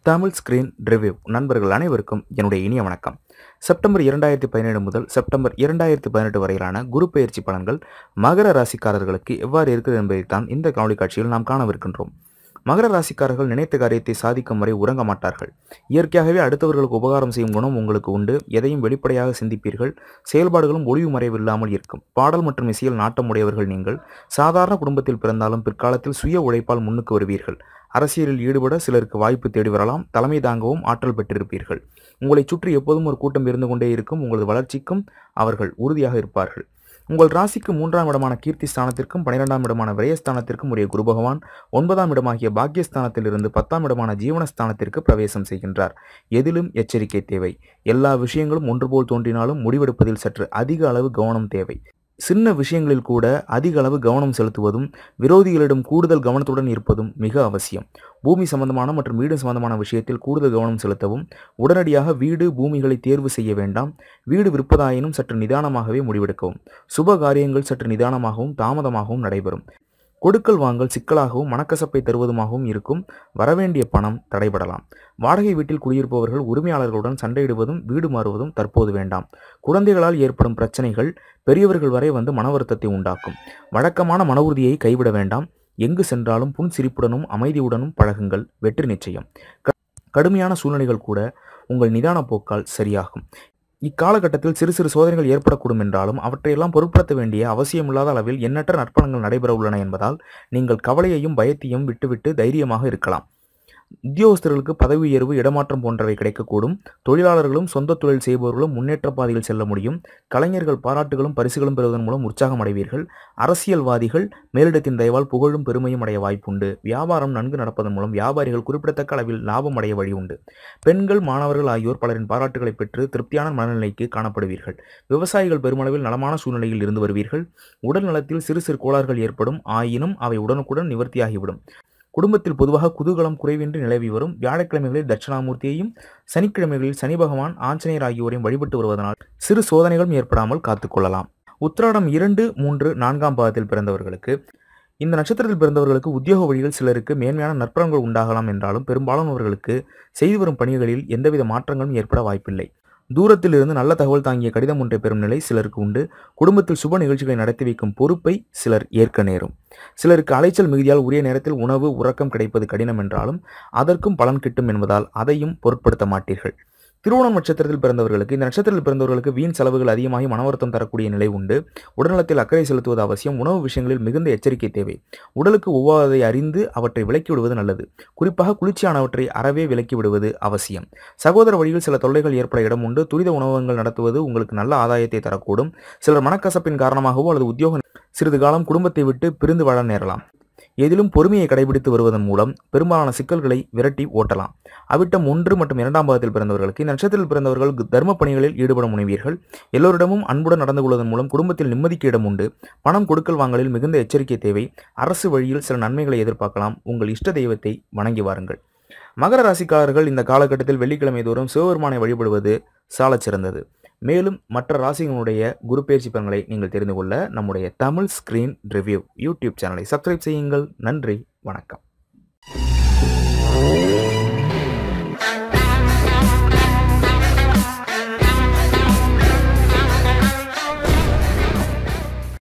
Tamil screen review நண்பர்கள் அனைவருக்கும் என்னுடைய இனிய வணக்கம் செப்டம்பர் இரண்டாயிரத்தி பதினேழு முதல் செப்டம்பர் இரண்டாயிரத்தி பதினெட்டு வரையிலான குரு பயிற்சி பலன்கள் மகர ராசிக்காரர்களுக்கு எவ்வாறு இருக்குது என்பதைத்தான் இந்த காணொலி காட்சியில் நாம் காணவிருக்கின்றோம் மகர ராசிக்காரர்கள் நினைத்த காரியத்தை சாதிக்கும் வரை உறங்க மாட்டார்கள் இயற்கையாகவே அடுத்தவர்களுக்கு உபகாரம் செய்யும் குணம் உங்களுக்கு உண்டு எதையும் வெளிப்படையாக சிந்திப்பீர்கள் செயல்பாடுகளும் ஒளிவு மறைவு இல்லாமல் இருக்கும் பாடல் மற்றும் இசையில் நாட்டமுடையவர்கள் நீங்கள் சாதாரண குடும்பத்தில் பிறந்தாலும் பிற்காலத்தில் சுய உழைப்பால் முன்னுக்கு வருவீர்கள் அரசியலில் ஈடுபட சிலருக்கு வாய்ப்பு தேடி வரலாம் தலைமை தாங்கவும் ஆற்றல் பெற்றிருப்பீர்கள் உங்களை சுற்றி எப்போதும் ஒரு கூட்டம் இருந்து கொண்டே இருக்கும் உங்களது வளர்ச்சிக்கும் அவர்கள் உறுதியாக இருப்பார்கள் உங்கள் ராசிக்கு மூன்றாம் இடமான கீர்த்தி ஸ்தானத்திற்கும் பன்னிரெண்டாம் இடமான விரயஸ்தானத்திற்கும் உரிய குரு பகவான் ஒன்பதாம் இடமாகிய பாக்கியஸ்தானத்திலிருந்து பத்தாம் இடமான ஜீவனஸ்தானத்திற்கு பிரவேசம் செய்கின்றார் எதிலும் எச்சரிக்கை தேவை எல்லா விஷயங்களும் ஒன்றுபோல் தோன்றினாலும் முடிவெடுப்பதில் சற்று அதிக அளவு கவனம் தேவை சின்ன விஷயங்களில் கூட அதிக அளவு கவனம் செலுத்துவதும் விரோதிகளிடம் கூடுதல் கவனத்துடன் இருப்பதும் மிக அவசியம் பூமி சம்பந்தமான மற்றும் வீடு சம்பந்தமான விஷயத்தில் கூடுதல் கவனம் செலுத்தவும் உடனடியாக வீடு பூமிகளை தேர்வு செய்ய வேண்டாம் வீடு விற்பதாயினும் சற்று நிதானமாகவே முடிவெடுக்கவும் சுப காரியங்கள் சற்று நிதானமாகவும் தாமதமாகவும் நடைபெறும் கொடுக்கல் வாங்கல் சிக்கலாகவும் மனக்கசப்பை தருவதுமாகவும் இருக்கும் வரவேண்டிய பணம் தடைபடலாம் வாடகை வீட்டில் குடியிருப்பவர்கள் உரிமையாளர்களுடன் சண்டையிடுவதும் வீடு மாறுவதும் தற்போது வேண்டாம் குழந்தைகளால் ஏற்படும் பிரச்சனைகள் பெரியவர்கள் வரை வந்து மன வருத்தத்தை உண்டாக்கும் வழக்கமான மன உறுதியை கைவிட வேண்டாம் எங்கு சென்றாலும் புன் சிரிப்புடனும் அமைதியுடனும் பழகுங்கள் வெற்றி நிச்சயம் க- கடுமையான சூழ்நிலைகள் கூட உங்கள் நிதான போக்கால் சரியாகும் இக்காலகட்டத்தில் சிறு சிறு சோதனைகள் ஏற்படக்கூடும் என்றாலும் அவற்றையெல்லாம் பொருட்படுத்த வேண்டிய அவசியமில்லாத அளவில் எண்ணற்ற நற்பலன்கள் நடைபெற உள்ளன என்பதால் நீங்கள் கவலையையும் பயத்தையும் விட்டுவிட்டு தைரியமாக இருக்கலாம் உத்தியோகஸ்தர்களுக்கு பதவி உயர்வு இடமாற்றம் போன்றவை கிடைக்கக்கூடும் தொழிலாளர்களும் சொந்த தொழில் செய்பவர்களும் முன்னேற்ற பாதையில் செல்ல முடியும் கலைஞர்கள் பாராட்டுகளும் பரிசுகளும் பெறுவதன் மூலம் உற்சாகம் அடைவீர்கள் அரசியல்வாதிகள் மேலிடத்தின் தயவால் புகழும் பெருமையும் அடைய வாய்ப்புண்டு வியாபாரம் நன்கு நடப்பதன் மூலம் வியாபாரிகள் குறிப்பிடத்தக்க அளவில் லாபம் அடைய வழி உண்டு பெண்கள் மாணவர்கள் ஆகியோர் பலரின் பாராட்டுகளை பெற்று திருப்தியான மனநிலைக்கு காணப்படுவீர்கள் விவசாயிகள் பெருமளவில் நலமான சூழ்நிலையில் இருந்து வருவீர்கள் உடல் நலத்தில் சிறு சிறு கோளாறுகள் ஏற்படும் ஆயினும் அவை உடனுக்குடன் நிவர்த்தியாகிவிடும் குடும்பத்தில் பொதுவாக குதூகலம் குறைவின்றி நிலவி வரும் வியாழக்கிழமைகளில் தட்சிணாமூர்த்தியையும் சனிக்கிழமைகளில் சனி பகவான் ஆஞ்சநேயர் ஆகியோரையும் வழிபட்டு வருவதனால் சிறு சோதனைகளும் ஏற்படாமல் காத்துக்கொள்ளலாம் உத்திராடம் இரண்டு மூன்று நான்காம் பாதத்தில் பிறந்தவர்களுக்கு இந்த நட்சத்திரத்தில் பிறந்தவர்களுக்கு உத்தியோக வழியில் சிலருக்கு மேன்மையான நற்பலன்கள் உண்டாகலாம் என்றாலும் பெரும்பாலானவர்களுக்கு செய்து வரும் பணிகளில் எந்தவித மாற்றங்களும் ஏற்பட வாய்ப்பில்லை தூரத்தில் இருந்து நல்ல தகவல் தாங்கிய கடிதம் ஒன்றை பெறும் நிலை சிலருக்கு உண்டு குடும்பத்தில் சுப நிகழ்ச்சிகளை நடத்தி வைக்கும் பொறுப்பை சிலர் ஏற்க நேரும் சிலருக்கு அலைச்சல் மிகுதியால் உரிய நேரத்தில் உணவு உறக்கம் கிடைப்பது கடினம் என்றாலும் அதற்கும் பலன் கிட்டும் என்பதால் அதையும் பொருட்படுத்த மாட்டீர்கள் திருவோணம் நட்சத்திரத்தில் பிறந்தவர்களுக்கு இந்த நட்சத்திரத்தில் பிறந்தவர்களுக்கு வீண் செலவுகள் அதிகமாகி மனவருத்தம் தரக்கூடிய நிலை உண்டு உடல்நலத்தில் அக்கறை செலுத்துவது அவசியம் உணவு விஷயங்களில் மிகுந்த எச்சரிக்கை தேவை உடலுக்கு ஒவ்வாததை அறிந்து அவற்றை விலக்கி விடுவது நல்லது குறிப்பாக குளிர்ச்சியானவற்றை அறவே விலக்கி விடுவது அவசியம் சகோதர வழியில் சில தொல்லைகள் ஏற்பட இடம் உண்டு துரித உணவகங்கள் நடத்துவது உங்களுக்கு நல்ல ஆதாயத்தை தரக்கூடும் சிலர் மனக்கசப்பின் காரணமாகவோ அல்லது உத்தியோக சிறிது காலம் குடும்பத்தை விட்டு பிரிந்து வாழ நேரலாம் எதிலும் பொறுமையை கடைபிடித்து வருவதன் மூலம் பெரும்பாலான சிக்கல்களை விரட்டி ஓட்டலாம் அவிட்டம் ஒன்று மற்றும் இரண்டாம் பாகத்தில் பிறந்தவர்களுக்கு இந்த நட்சத்திரத்தில் பிறந்தவர்கள் தர்ம பணிகளில் ஈடுபட முனைவீர்கள் எல்லோரிடமும் அன்புடன் நடந்து கொள்வதன் மூலம் குடும்பத்தில் நிம்மதிக்கு இடம் உண்டு பணம் கொடுக்கல் வாங்கலில் மிகுந்த எச்சரிக்கை தேவை அரசு வழியில் சில நன்மைகளை எதிர்பார்க்கலாம் உங்கள் இஷ்ட தெய்வத்தை வணங்கி வாருங்கள் மகர ராசிக்காரர்கள் இந்த காலகட்டத்தில் வெள்ளிக்கிழமை தோறும் சிவபெருமானை வழிபடுவது சாலச் சிறந்தது மேலும் மற்ற ராசிகளுடைய குரு பயிற்சி பலன்களை நீங்கள் தெரிந்து கொள்ள நம்முடைய தமிழ் ஸ்கிரீன் ரிவ்யூ யூடியூப் சேனலை சப்ஸ்கிரைப் செய்யுங்கள் நன்றி வணக்கம்